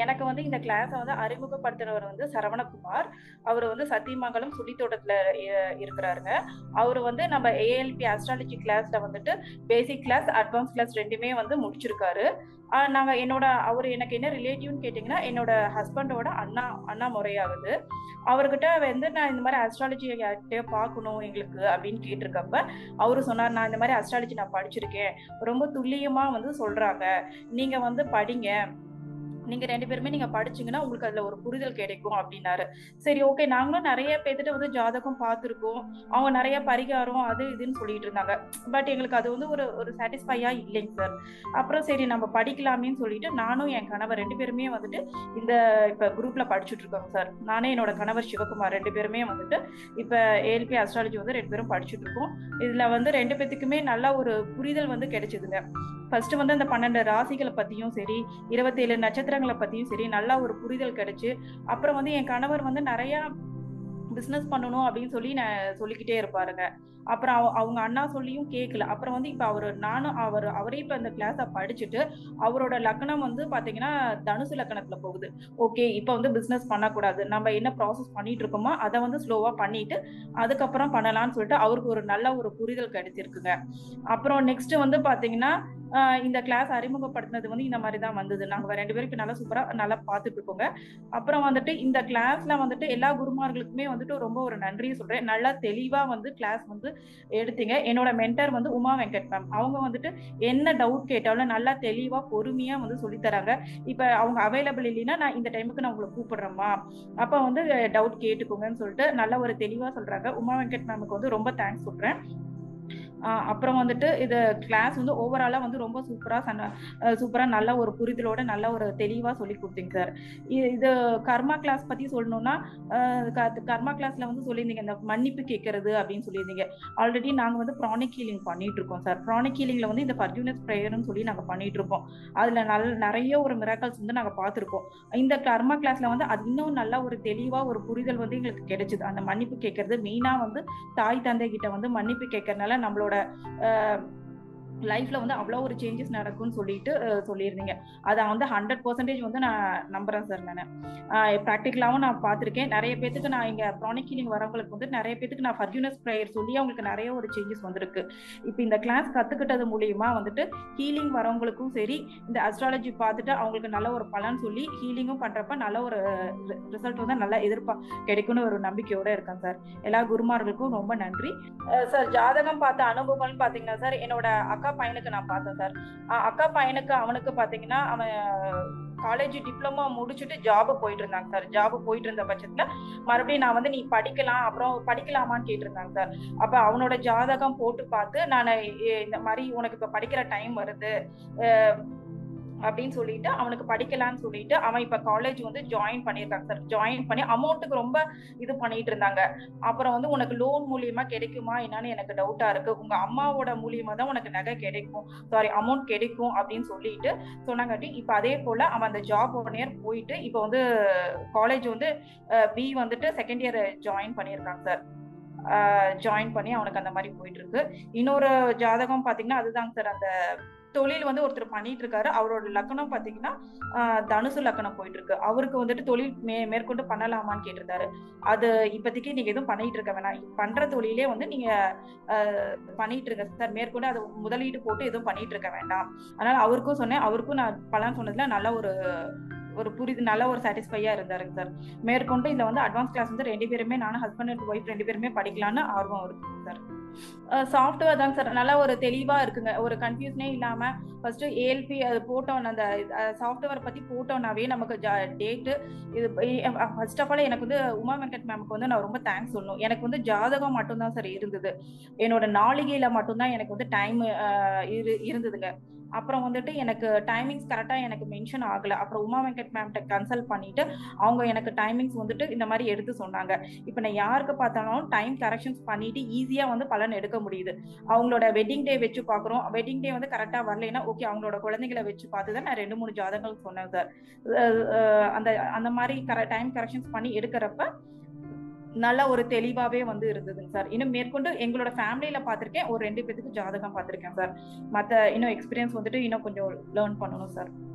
எனக்கு வந்து இந்த கிளாஸை வந்து அறிமுகப்படுத்துறவர் வந்து சரவணகுமார் அவர் வந்து சத்தியமங்கலம் சுழித்தோட்டத்தில் இருக்கிறாருங்க அவர் வந்து நம்ம ஏஎல்பி அஸ்ட்ராலஜி கிளாஸ்ல வந்துட்டு பேசிக் கிளாஸ் அட்வான்ஸ் கிளாஸ் ரெண்டுமே வந்து முடிச்சிருக்காரு நாங்கள் என்னோட அவர் எனக்கு என்ன ரிலேட்டிவ்னு கேட்டிங்கன்னா என்னோட ஹஸ்பண்டோட அண்ணா அண்ணா முறையாகுது அவர்கிட்ட வந்து நான் இந்த மாதிரி அஸ்ட்ராலஜி யார்கிட்டயே பார்க்கணும் எங்களுக்கு அப்படின்னு கேட்டிருக்கப்ப அவரு சொன்னார் நான் இந்த மாதிரி அஸ்ட்ராலஜி நான் படிச்சிருக்கேன் ரொம்ப துல்லியமாக வந்து சொல்கிறாங்க நீங்கள் வந்து படிங்க நீங்க ரெண்டு பேருமே நீங்க படிச்சீங்கன்னா உங்களுக்கு அதுல ஒரு புரிதல் கிடைக்கும் அப்படின்னாரு சரி ஓகே நாங்களும் நிறைய பேர்த்திட்ட வந்து ஜாதகம் பார்த்துருக்கோம் அவங்க நிறைய பரிகாரம் அது இதுன்னு சொல்லிட்டு இருந்தாங்க பட் எங்களுக்கு அது வந்து ஒரு ஒரு சாட்டிஸ்ஃபையா இல்லைங்க சார் அப்புறம் சரி நம்ம படிக்கலாமேன்னு சொல்லிட்டு நானும் என் கணவர் ரெண்டு பேருமே வந்துட்டு இந்த இப்ப குரூப்ல படிச்சுட்டு இருக்கோங்க சார் நானே என்னோட கணவர் சிவகுமார் ரெண்டு பேருமே வந்துட்டு இப்ப ஏஎல்பி அஸ்ட்ராலஜி வந்து ரெண்டு பேரும் படிச்சுட்டு இருக்கோம் இதுல வந்து ரெண்டு பேத்துக்குமே நல்ல ஒரு புரிதல் வந்து கிடைச்சதுங்க ஃபர்ஸ்ட் வந்து அந்த பன்னெண்டு ராசிகளை பத்தியும் சரி இருபத்தேழு நட்சத்திரங்களை பத்தியும் சரி நல்லா ஒரு புரிதல் கிடைச்சு அப்புறம் வந்து என் கணவர் வந்து நிறைய பிஸ்னஸ் பண்ணணும் அப்படின்னு சொல்லி நான் சொல்லிக்கிட்டே இருப்பாருங்க அப்புறம் அவங்க அண்ணா சொல்லியும் கேட்கல அப்புறம் வந்து இப்போ அவர் நானும் அவர் அவரே இப்போ அந்த கிளாஸை படிச்சுட்டு அவரோட லக்கணம் வந்து பார்த்தீங்கன்னா தனுசு லக்கணத்தில் போகுது ஓகே இப்போ வந்து பிஸ்னஸ் பண்ணக்கூடாது நம்ம என்ன ப்ராசஸ் பண்ணிட்டு இருக்கோமோ அதை வந்து ஸ்லோவாக பண்ணிட்டு அதுக்கப்புறம் பண்ணலாம்னு சொல்லிட்டு அவருக்கு ஒரு நல்ல ஒரு புரிதல் கிடைச்சிருக்குங்க அப்புறம் நெக்ஸ்ட் வந்து பார்த்தீங்கன்னா இந்த கிளாஸ் அறிமுகப்படுத்தினது வந்து இந்த மாதிரி தான் வந்தது நாங்கள் ரெண்டு பேரும் இப்போ நல்லா சூப்பராக நல்லா பார்த்துட்டு இருக்கோங்க அப்புறம் வந்துட்டு இந்த கிளாஸ்ல வந்துட்டு எல்லா குருமார்களுக்குமே வந்துட்டு ரொம்ப ஒரு நன்றியை சொல்றேன் நல்லா தெளிவாக வந்து கிளாஸ் வந்து எடுத்தீங்க என்னோட மென்டர் வந்து உமா வெங்கட் மேம் அவங்க வந்துட்டு என்ன டவுட் கேட்டாலும் நல்லா தெளிவாக பொறுமையாக வந்து சொல்லித்தராங்க இப்போ அவங்க அவைலபிள் இல்லைன்னா நான் இந்த டைமுக்கு நான் உங்களை கூப்பிடுறேம்மா அப்போ வந்து டவுட் கேட்டுக்கோங்கன்னு சொல்லிட்டு நல்ல ஒரு தெளிவாக சொல்றாங்க உமா வெங்கட் மேமுக்கு வந்து ரொம்ப தேங்க்ஸ் சொல்றேன் அப்புறம் வந்துட்டு இது கிளாஸ் வந்து ஓவராலாக வந்து ரொம்ப சூப்பராக சன சூப்பராக நல்ல ஒரு புரிதலோட நல்ல ஒரு தெளிவாக சொல்லி கொடுத்தீங்க சார் இது கர்மா கிளாஸ் பற்றி சொல்லணும்னா கர்மா கிளாஸில் வந்து சொல்லியிருந்தீங்க இந்த மன்னிப்பு கேட்கறது அப்படின்னு சொல்லியிருந்தீங்க ஆல்ரெடி நாங்கள் வந்து ப்ரானிக் ஹீலிங் பண்ணிட்டு இருக்கோம் சார் ப்ரானிக் ஹீலிங்கில் வந்து இந்த ஃபர்டியூனஸ் ப்ரேயர்னு சொல்லி நாங்கள் பண்ணிட்டு இருக்கோம் அதில் நல் நிறைய ஒரு மிராக்கல்ஸ் வந்து நாங்கள் பார்த்துருக்கோம் இந்த கர்மா கிளாஸில் வந்து அது இன்னும் நல்ல ஒரு தெளிவாக ஒரு புரிதல் வந்து எங்களுக்கு கிடைச்சிது அந்த மன்னிப்பு கேட்கறது மெயினாக வந்து தாய் தந்தை கிட்ட வந்து மன்னிப்பு கேட்கறதுனால நம்மளோட லைஃப்ல வந்து அவ்வளோ ஒரு சேஞ்சஸ் நடக்கும்னு சொல்லிட்டு சொல்லியிருந்தீங்க அதை வந்து ஹண்ட்ரட் பர்சன்டேஜ் வந்து நான் நம்புறேன் சார் நான் ப்ராக்டிக்கலாகவும் நான் பார்த்துருக்கேன் நிறைய பேத்துக்கு நான் இங்கே ப்ரானிக் ஹீலிங் வரவங்களுக்கு வந்து நிறைய பேத்துக்கு நான் ஃபர்ஜூனஸ் ப்ரேயர் சொல்லி அவங்களுக்கு நிறைய ஒரு சேஞ்சஸ் வந்திருக்கு இப்போ இந்த கிளாஸ் கற்றுக்கிட்டது மூலியமா வந்துட்டு ஹீலிங் வரவங்களுக்கும் சரி இந்த அஸ்ட்ராலஜி பார்த்துட்டு அவங்களுக்கு நல்ல ஒரு பலன் சொல்லி ஹீலிங்கும் பண்ணுறப்ப நல்ல ஒரு ரிசல்ட் வந்து நல்லா எதிர்ப்பா கிடைக்கும்னு ஒரு நம்பிக்கையோட இருக்கேன் சார் எல்லா குருமார்களுக்கும் ரொம்ப நன்றி சார் ஜாதகம் பார்த்த அனுபவம்னு பார்த்தீங்கன்னா சார் என்னோட அக்கா பையனுக்கு நான் பார்த்தேன் சார் அக்கா பையனுக்கு அவனுக்கு பார்த்தீங்கன்னா அவன் காலேஜ் டிப்ளமோ முடிச்சுட்டு ஜாப் போயிட்டு இருந்தாங்க சார் ஜாப் போயிட்டு இருந்த பட்சத்துல மறுபடியும் நான் வந்து நீ படிக்கலாம் அப்புறம் படிக்கலாமான்னு கேட்டிருந்தாங்க சார் அப்ப அவனோட ஜாதகம் போட்டு பார்த்து நான் இந்த மாதிரி உனக்கு இப்ப படிக்கிற டைம் வருது அப்படின்னு சொல்லிட்டு அவனுக்கு படிக்கலான்னு சொல்லிட்டு அவன் இப்ப காலேஜ் வந்து ஜாயின் பண்ணியிருக்காங்க சார் ஜாயின் பண்ணி அமௌண்ட்டுக்கு ரொம்ப இது பண்ணிட்டு இருந்தாங்க அப்புறம் வந்து உனக்கு லோன் மூலியமா கிடைக்குமா என்னன்னு எனக்கு டவுட்டா இருக்கு உங்க அம்மாவோட மூலியமா தான் உனக்கு நகை கிடைக்கும் சாரி அமௌண்ட் கிடைக்கும் அப்படின்னு சொல்லிட்டு சொன்னாங்காட்டி இப்ப அதே போல அவன் அந்த ஜாப் ஒன் இயர் போயிட்டு இப்போ வந்து காலேஜ் வந்து பி வந்துட்டு செகண்ட் இயர் ஜாயின் பண்ணியிருக்காங்க சார் ஜாயின் பண்ணி அவனுக்கு அந்த மாதிரி போயிட்டு இருக்கு இன்னொரு ஜாதகம் பாத்தீங்கன்னா அதுதாங்க சார் அந்த தொழில் வந்து ஒருத்தர் பண்ணிட்டு இருக்காரு அவரோட லக்கணம் பாத்தீங்கன்னா தனுசு லக்கணம் போயிட்டு இருக்கு அவருக்கு வந்துட்டு தொழில் மே மேற்கொண்டு பண்ணலாமான்னு கேட்டிருந்தாரு அது இப்போதைக்கு நீங்க எதுவும் பண்ணிட்டு இருக்க வேணாம் பண்ற தொழிலே வந்து நீங்க பண்ணிட்டு இருக்க சார் மேற்கொண்டு அது முதலீடு போட்டு எதுவும் பண்ணிட்டு இருக்க வேண்டாம் அதனால அவருக்கும் சொன்னேன் அவருக்கும் நான் பலன் சொன்னதுல நல்ல ஒரு ஒரு புரிது நல்ல ஒரு சாட்டிஸ்ஃபையா இருந்தாருங்க சார் மேற்கொண்டு இந்த வந்து அட்வான்ஸ் கிளாஸ் வந்து ரெண்டு பேருமே நானும் ஹஸ்பண்ட் அண்ட் ஒய்ஃப் ரெண்டு பேருமே படிக்கலான்னு ஆர்வம் இருக்குங்க சார் சாஃப்ட்வேர் தாங்க சார் நல்லா ஒரு தெளிவா இருக்குங்க ஒரு கன்ஃபியூஷனே இல்லாம ஃபர்ஸ்ட் ஏஎல்பி அது போட்டோம் அந்த சாஃப்ட்வேர் பத்தி போட்டோம்னாவே நமக்கு டேட்டு இது ஃபர்ஸ்ட் ஆஃப் ஆல் எனக்கு வந்து உமா வெங்கட் மேமுக்கு வந்து நான் ரொம்ப தேங்க்ஸ் சொல்லணும் எனக்கு வந்து ஜாதகம் மட்டும்தான் சார் இருந்தது என்னோட நாளிகையில மட்டும்தான் எனக்கு வந்து டைம் இரு இருந்ததுங்க அப்புறம் வந்துட்டு எனக்கு டைமிங்ஸ் கரெக்டாக எனக்கு மென்ஷன் ஆகலை அப்புறம் உமா வெங்கட் மேம்கிட்ட கன்சல்ட் பண்ணிட்டு அவங்க எனக்கு டைமிங்ஸ் வந்துட்டு இந்த மாதிரி எடுத்து சொன்னாங்க இப்போ நான் யாருக்கு பார்த்தாலும் டைம் கரெக்ஷன்ஸ் பண்ணிட்டு ஈஸியாக வந்து பலன் எடுக்க முடியுது அவங்களோட வெட்டிங் டே வச்சு பார்க்குறோம் வெட்டிங் டே வந்து கரெக்டாக வரலைன்னா ஓகே அவங்களோட குழந்தைகளை வச்சு பார்த்து தான் நான் ரெண்டு மூணு ஜாதகங்கள் சொன்னேன் சார் அந்த அந்த மாதிரி கர டைம் கரெக்ஷன்ஸ் பண்ணி எடுக்கிறப்ப நல்ல ஒரு தெளிவாவே வந்து இருந்ததுங்க சார் இன்னும் மேற்கொண்டு எங்களோட ஃபேமிலியில பார்த்திருக்கேன் ஒரு ரெண்டு பேத்துக்கு ஜாதகம் பார்த்திருக்கேன் சார் மற்ற இன்னும் எக்ஸ்பீரியன்ஸ் வந்துட்டு இன்னும் கொஞ்சம் லேர்ன் பண்ணணும் சார்